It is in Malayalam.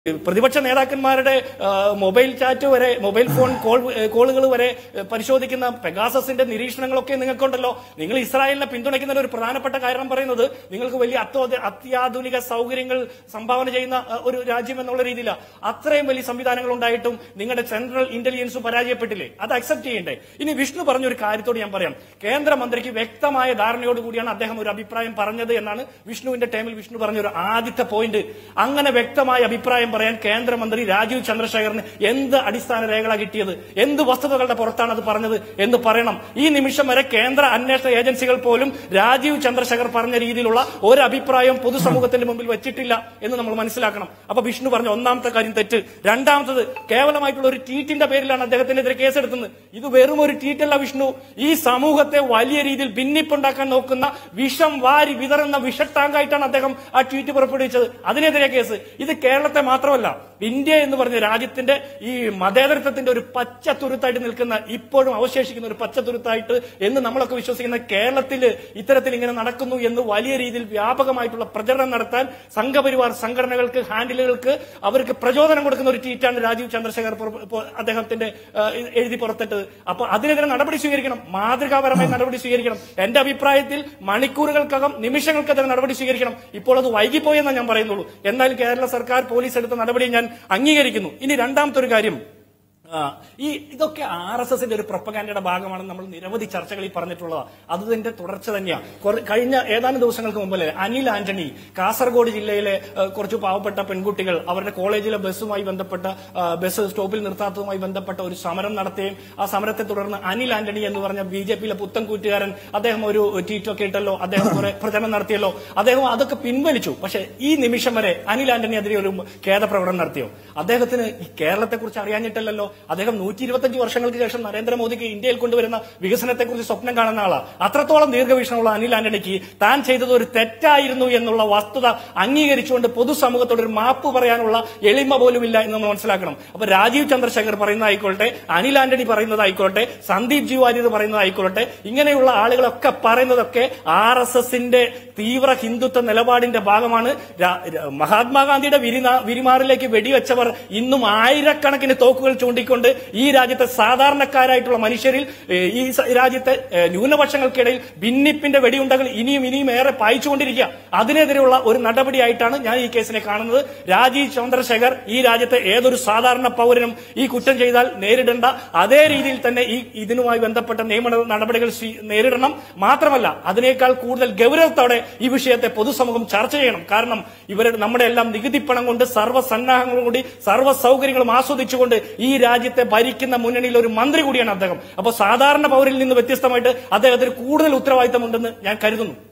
പ്രതിപക്ഷ നേതാക്കന്മാരുടെ ആ, മൊബൈൽ ചാറ്റ് വരെ മൊബൈൽ ഫോൺ കോൾ കോളുകൾ വരെ ഏ, പരിശോധിക്കുന്ന പെഗാസസിന്റെ നിരീക്ഷണങ്ങളൊക്കെ നിങ്ങൾക്കുണ്ടല്ലോ നിങ്ങൾ ഇസ്രായേലിനെ പിന്തുണയ്ക്കുന്നതിന് ഒരു പ്രധാനപ്പെട്ട കാരണം പറയുന്നത് നിങ്ങൾക്ക് വലിയ അത്യോ അത്യാധുനിക സൗകര്യങ്ങൾ സംഭാവന ചെയ്യുന്ന ആ, ഒരു രാജ്യം എന്നുള്ള രീതിയിലാണ് അത്രയും വലിയ സംവിധാനങ്ങൾ ഉണ്ടായിട്ടും നിങ്ങളുടെ സെൻട്രൽ ഇന്റലിജൻസും പരാജയപ്പെട്ടില്ലേ അത് അക്സെപ്റ്റ് ചെയ്യണ്ടേ ഇനി വിഷ്ണു പറഞ്ഞൊരു കാര്യത്തോട് ഞാൻ പറയാം കേന്ദ്രമന്ത്രിക്ക് വ്യക്തമായ ധാരണയോട് കൂടിയാണ് അദ്ദേഹം ഒരു അഭിപ്രായം പറഞ്ഞത് എന്നാണ് വിഷ്ണുവിന്റെ ടൈമിൽ വിഷ്ണു പറഞ്ഞ ഒരു ആദ്യത്തെ പോയിന്റ് അങ്ങനെ വ്യക്തമായ അഭിപ്രായം പറയാൻ കേന്ദ്രമന്ത്രി രാജീവ് ചന്ദ്രശേഖറിന് എന്ത് അടിസ്ഥാന രേഖകളാണ് കിട്ടിയത് എന്ത് വസ്തുതകളുടെ പുറത്താണ് അത് പറഞ്ഞത് എന്ന് പറയണം ഈ നിമിഷം വരെ കേന്ദ്ര അന്വേഷണ ഏജൻസികൾ പോലും രാജീവ് ചന്ദ്രശേഖർ പറഞ്ഞ രീതിയിലുള്ള ഒരു അഭിപ്രായം പൊതുസമൂഹത്തിന്റെ മുമ്പിൽ വെച്ചിട്ടില്ല എന്ന് നമ്മൾ മനസ്സിലാക്കണം അപ്പൊ വിഷ്ണു പറഞ്ഞ ഒന്നാമത്തെ കാര്യം തെറ്റ് രണ്ടാമത്തത് കേവലമായിട്ടുള്ള ഒരു ട്വീറ്റിന്റെ പേരിലാണ് അദ്ദേഹത്തിനെതിരെ കേസെടുത്തത് ഇത് വെറും ഒരു ട്വീറ്റല്ല വിഷ്ണു ഈ സമൂഹത്തെ വലിയ രീതിയിൽ ഭിന്നിപ്പുണ്ടാക്കാൻ നോക്കുന്ന വിഷം വാരി വിതറുന്ന വിഷട്ടാങ്കായിട്ടാണ് അദ്ദേഹം ആ ട്വീറ്റ് പുറപ്പെടുവിച്ചത് അതിനെതിരെ കേസ് ഇത് കേരളത്തെ മാത്രമല്ല ഇന്ത്യ എന്ന് പറഞ്ഞ രാജ്യത്തിന്റെ ഈ മതേതരത്വത്തിന്റെ ഒരു പച്ച തുരുത്തായിട്ട് നിൽക്കുന്ന ഇപ്പോഴും അവശേഷിക്കുന്ന ഒരു പച്ച തുരുത്തായിട്ട് എന്ന് നമ്മളൊക്കെ വിശ്വസിക്കുന്ന കേരളത്തിൽ ഇത്തരത്തിൽ ഇങ്ങനെ നടക്കുന്നു എന്ന് വലിയ രീതിയിൽ വ്യാപകമായിട്ടുള്ള പ്രചരണം നടത്താൻ സംഘപരിവാർ സംഘടനകൾക്ക് ഹാൻഡിലുകൾക്ക് അവർക്ക് പ്രചോദനം കൊടുക്കുന്ന ഒരു ട്വീറ്റാണ് രാജീവ് ചന്ദ്രശേഖർ പുറ- പുറ- അദ്ദേഹത്തിന്റെ ആ, എഴുതി പുറത്തിട്ടത് അപ്പൊ അതിനെതിരെ നടപടി സ്വീകരിക്കണം മാതൃകാപരമായ നടപടി സ്വീകരിക്കണം എന്റെ അഭിപ്രായത്തിൽ മണിക്കൂറുകൾക്കകം നിമിഷങ്ങൾക്കകം നടപടി സ്വീകരിക്കണം ഇപ്പോൾ അത് വൈകിപ്പോയെന്നാണ് ഞാൻ പറയുന്നുള്ളൂ എന്നാൽ കേരള സർക്കാർ പോലീസ് എടുത്ത നടപടി ഞാൻ അംഗീകരിക്കുന്നു ഇനി രണ്ടാമത്തെ ഒരു കാര്യം ആ, ഈ ഇതൊക്കെ ആർ എസ് എസിന്റെ ഒരു പ്രൊപ്പഗാൻഡയുടെ ഭാഗമാണെന്ന് നമ്മൾ നിരവധി ചർച്ചകളിൽ പറഞ്ഞിട്ടുള്ളതാണ് അത് ഇതിന്റെ തുടർച്ച തന്നെയാണ് കുറ- കഴിഞ്ഞ ഏതാനും ദിവസങ്ങൾക്ക് മുമ്പല്ലേ അനിൽ ആന്റണി കാസർഗോഡ് ജില്ലയിലെ ആ, കുറച്ച് പാവപ്പെട്ട പെൺകുട്ടികൾ അവരുടെ കോളേജിലെ ബസ്സുമായി ബന്ധപ്പെട്ട ആ, ബസ് സ്റ്റോപ്പിൽ നിർത്താത്തതുമായി ബന്ധപ്പെട്ട ഒരു സമരം നടത്തുകയും ആ സമരത്തെ തുടർന്ന് അനിൽ ആന്റണി എന്ന് പറഞ്ഞ ബി ജെ പിയിലെ പുത്തൻ കൂറ്റുകാരൻ അദ്ദേഹം ഒരു ട്വീറ്റൊക്കെ ഇട്ടല്ലോ അദ്ദേഹം കുറെ പ്രചരണം നടത്തിയല്ലോ അദ്ദേഹം അതൊക്കെ പിൻവലിച്ചു പക്ഷേ ഈ നിമിഷം വരെ അനിൽ ആന്റണി അതിനെ ഒരു ഖേദപ്രകടനം നടത്തിയോ അദ്ദേഹത്തിന് ഈ കേരളത്തെ കുറിച്ച് അറിയാഞ്ഞിട്ടല്ലോ അദ്ദേഹം നൂറ്റി ഇരുപത്തഞ്ച് വർഷങ്ങൾക്ക് ശേഷം നരേന്ദ്രമോദിക്ക് ഇന്ത്യയിൽ കൊണ്ടുവരുന്ന വികസനത്തെക്കുറിച്ച് സ്വപ്നം കാണുന്ന ആളാണ് അത്രത്തോളം ദീർഘവീക്ഷണമുള്ള അനിൽ ആന്റണിക്ക് താൻ ചെയ്തത് ഒരു തെറ്റായിരുന്നു എന്നുള്ള വസ്തുത അംഗീകരിച്ചുകൊണ്ട് പൊതുസമൂഹത്തോട് ഒരു മാപ്പ് പറയാനുള്ള എളിമ പോലുമില്ല എന്ന് നമ്മൾ മനസ്സിലാക്കണം അപ്പൊ രാജീവ് ചന്ദ്രശേഖർ പറയുന്നതായിക്കോട്ടെ അനിൽ ആന്റണി പറയുന്നതായിക്കോട്ടെ സന്ദീപ് ജി വാര്യർ പറയുന്നതായിക്കോട്ടെ ഇങ്ങനെയുള്ള ആളുകളൊക്കെ പറയുന്നതൊക്കെ ആർ എസ് എസിന്റെ തീവ്ര ഹിന്ദുത്വ നിലപാടിന്റെ ഭാഗമാണ് രാ- രാ- മഹാത്മാഗാന്ധിയുടെ വിരിനാ- വിരിമാറിലേക്ക് വെടിവെച്ചവർ ഇന്നും ആയിരക്കണക്കിന് തോക്കുകൾ ചൂണ്ടിക്കൊണ്ട് ഈ രാജ്യത്തെ സാധാരണക്കാരായിട്ടുള്ള മനുഷ്യരിൽ ഏ, ഈ സ- രാജ്യത്തെ ഏ, ന്യൂനപക്ഷങ്ങൾക്കിടയിൽ ഭിന്നിപ്പിന്റെ വെടിയുണ്ടകൾ ഇനിയും ഇനിയും ഏറെ പായിച്ചുകൊണ്ടിരിക്കുക അതിനെതിരെയുള്ള ഒരു നടപടിയായിട്ടാണ് ഞാൻ ഈ കേസിനെ കാണുന്നത് രാജീവ് ചന്ദ്രശേഖർ ഈ രാജ്യത്തെ ഏതൊരു സാധാരണ പൗരനും ഈ കുറ്റം ചെയ്താൽ നേരിടേണ്ട അതേ രീതിയിൽ തന്നെ ഈ ഇതിനുമായി ബന്ധപ്പെട്ട നിയമ നടപടികൾ സ്വീ- നേരിടണം മാത്രമല്ല അതിനേക്കാൾ കൂടുതൽ ഗൗരവത്തോടെ ഈ വിഷയത്തെ പൊതുസമൂഹം ചർച്ച ചെയ്യണം കാരണം ഇവരുടെ നമ്മുടെ എല്ലാം നികുതിപ്പണം കൊണ്ട് സർവ്വസന്നാഹങ്ങളും കൂടി സർവ്വ സൗകര്യങ്ങളും ആസ്വദിച്ചുകൊണ്ട് ഈ രാജ്യത്തെ ഭരിക്കുന്ന മുന്നണിയിൽ ഒരു മന്ത്രി കൂടിയാണ് അദ്ദേഹം അപ്പോൾ സാധാരണ പൗരിൽ നിന്ന് വ്യത്യസ്തമായിട്ട് അദ്ദേഹത്തിന് കൂടുതൽ ഉത്തരവാദിത്തമുണ്ടെന്ന് ഞാൻ കരുതുന്നു